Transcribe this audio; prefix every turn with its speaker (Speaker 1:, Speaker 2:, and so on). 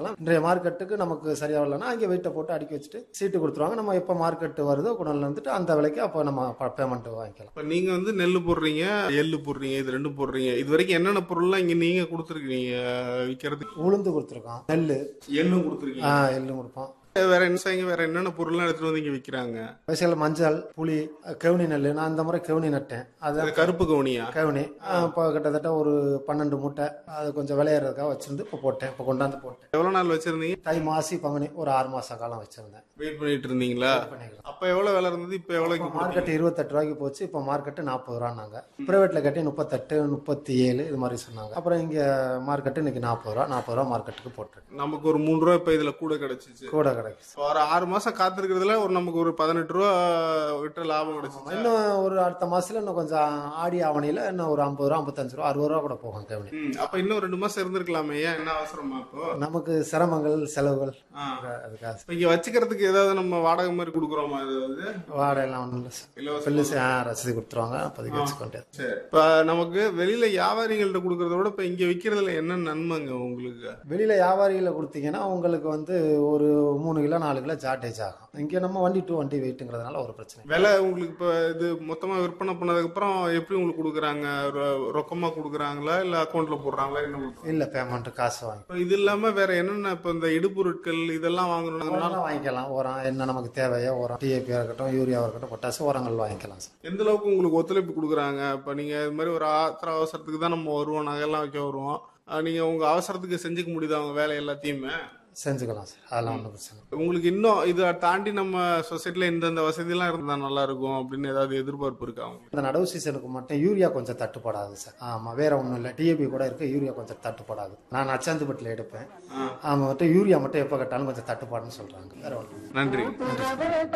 Speaker 1: வரலன்னா இன்றைய மார்க்கெட்டுக்கு நமக்கு சரியா வரலன்னா அங்கே வெயிட்டை போட்டு அடுக்கி வச்சுட்டு சீட்டு கொடுத்துருவாங்க நம்ம எப்போ மார்க்கெட் வருதோ குடல்ல இருந்துட்டு அந்த விலைக்கு அப்போ நம்ம பேமெண்ட் வாங்கிக்கலாம்
Speaker 2: இப்ப நீங்க வந்து நெல்லு போடுறீங்க எள்ளு போடுறீங்க இது ரெண்டும் போடுறீங்க இது வரைக்கும் என்னென்ன பொருள்லாம் இங்க நீங்க கொடுத்துருக்கீங்க விற்கிறதுக்கு
Speaker 1: உளுந்து கொடுத்துருக்கோம் நெல்
Speaker 2: எள்ளும் கொடுத்துருக்கீங்க
Speaker 1: எள்ளும் கொடுப்போம்
Speaker 2: வேற என்ன செய்யுங்க வேற என்னென்ன பொருள்லாம் எடுத்துட்டு வந்து இங்க விற்கிறாங்க
Speaker 1: ஸ்பெஷல் மஞ்சள் புளி கவுனி நெல் நான் அந்த முறை கவுனி நட்டேன் அது
Speaker 2: இது கருப்பு கவுனியா
Speaker 1: கவுனி இப்போ கிட்டத்தட்ட ஒரு பன்னெண்டு மூட்டை அது கொஞ்சம் விளையிறதுக்காக வச்சிருந்து இப்போ போட்டேன் இப்போ கொண்டாந்து போட்டேன்
Speaker 2: எவ்வளவு நாள் வச்சிருந்தீங்க
Speaker 1: தை மாசி பங்குனி ஒரு ஆறு மாச காலம் வச்சிருந்தேன்
Speaker 2: வெயிட் பண்ணிட்டு இருந்தீங்களா
Speaker 1: பண்ணிக்கலாம்
Speaker 2: அப்ப எவ்வளவு விலை இருந்தது இப்ப எவ்வளவுக்கு போடுறீங்க?
Speaker 1: மார்க்கெட் இருபத்தெட்டு ரூபாய்க்கு போச்சு இப்போ மார்க்கெட்டு நாற்பது ரூபான்னாங்க பிரைவேட்ல கட்டி முப்பத்தெட்டு முப்பத்தி ஏழு இது மாதிரி சொன்னாங்க அப்புறம் இங்க மார்க்கெட்டு இன்னைக்கு நாற்பது ரூபா நாற்பது ரூபா மார்க்கெட்டுக்கு போட்டிருக்கு
Speaker 2: நமக்கு ஒரு மூணு ரூபா இப்ப இதுல கூட கிடைச்சிச்சு
Speaker 1: கூட கிடைக்குது
Speaker 2: So, ஒரு ஆறு மாசம் காத்திருக்கிறதுல ஒரு நமக்கு ஒரு பதினெட்டு ரூபா விட்டு லாபம் கிடைச்சிச்சு
Speaker 1: இன்னும் ஒரு அடுத்த மாசத்துல இன்னும் கொஞ்சம் ஆடி ஆவணியில இன்னும் ஒரு ஐம்பது ரூபா ஐம்பத்தஞ்சு ரூபா அறுபது ரூபா கூட போகும் கவுனி
Speaker 2: ம், அப்ப இன்னும் ரெண்டு மாசம் இருந்திருக்கலாமே ஏன் என்ன அவசரமா இப்போ
Speaker 1: நமக்கு சிரமங்கள் செலவுகள்
Speaker 2: ஆ.
Speaker 1: அதுக்காக
Speaker 2: இப்ப இங்க வச்சுக்கிறதுக்கு ஏதாவது நம்ம வாடகை மாதிரி கொடுக்குறோமா ஏதாவது
Speaker 1: வாடகைலாம் ஒன்றும் இல்லை
Speaker 2: இலவச
Speaker 1: பில்லு ரசீது கொடுத்துருவாங்க அப்போதைக்கு வச்சுக்கொண்டே
Speaker 2: சரி இப்ப நமக்கு வெளியில வியாபாரிகள்ட்ட கொடுக்கறத விட இப்ப இங்க விக்கிறதுல என்ன நன்மைங்க உங்களுக்கு
Speaker 1: வெளியில வியாபாரிகளை கொடுத்தீங்கன்னா உங்களுக்கு வந்து ஒரு மூணு கிலோ நாலு கிலோ சார்டேஜ் ஆகும் இங்கே நம்ம வண்டி டு வண்டி வெயிட்டுங்கிறதுனால ஒரு பிரச்சனை இல்லை.
Speaker 2: விலை உங்களுக்கு இப்ப இது மொத்தமா விற்பனை பண்ணதுக்கு அப்புறம் எப்படி உங்களுக்கு கொடுக்குறாங்க ரொ- ரொக்கமா கொடுக்குறாங்களா இல்ல அக்கௌண்ட்ல போடுறாங்களா என்ன கொடுக்குறாங்க?
Speaker 1: இல்ல பேமெண்ட் காசு வாங்கி
Speaker 2: இப்ப இது இல்லாம வேற என்னென்ன இப்ப இந்த இடுபொருட்கள் இதெல்லாம் வாங்கணும்னா
Speaker 1: உரம் வாங்கிக்கலாம் உரம் என்ன நமக்கு தேவையோ உரம் டிஏபியாக இருக்கட்டும் யூரியாவாக இருக்கட்டும் பொட்டாசு உரங்கள் வாங்கிக்கலாம் சார்
Speaker 2: எந்த அளவுக்கு உங்களுக்கு ஒத்துழைப்பு கொடுக்குறாங்க இப்ப நீங்க இது மாதிரி ஒரு ஆத்திர அவசரத்துக்கு தான் நம்ம வருவோம் நகையெல்லாம் வைக்க வருவோம் அஹ் நீங்க உங்க அவசரத்துக்கு செஞ்சுக்க முடியுதா அவங்க வேலை எல்லாத்தையுமே
Speaker 1: செஞ்சுக்கலாம் சார் அதெல்லாம் ஒன்றும் பிரச்சனை இல்லை.
Speaker 2: உங்களுக்கு இன்னும் இதை தாண்டி நம்ம சொசைட்டில இந்தந்த வசதியெல்லாம் இருந்தா நல்லா இருக்கும் அப்படின்னு ஏதாவது எதிர்பார்ப்பு இருக்கா உங்களுக்கு
Speaker 1: இந்த நடவு சீசனுக்கு மட்டும் யூரியா கொஞ்சம் தட்டுப்படாது சார் ஆமா வேற ஒன்றும் இல்லை டிஏபி கூட இருக்கு யூரியா கொஞ்சம் தட்டுப்படாது நான் அச்சாந்துப்பட்டில் எடுப்பேன் ஆமா மட்டும் யூரியா மட்டும் எப்போ கட்டாலும் கொஞ்சம் தட்டுப்பாடுன்னு சொல்றாங்க வேற ஒன்றும்
Speaker 2: நன்றி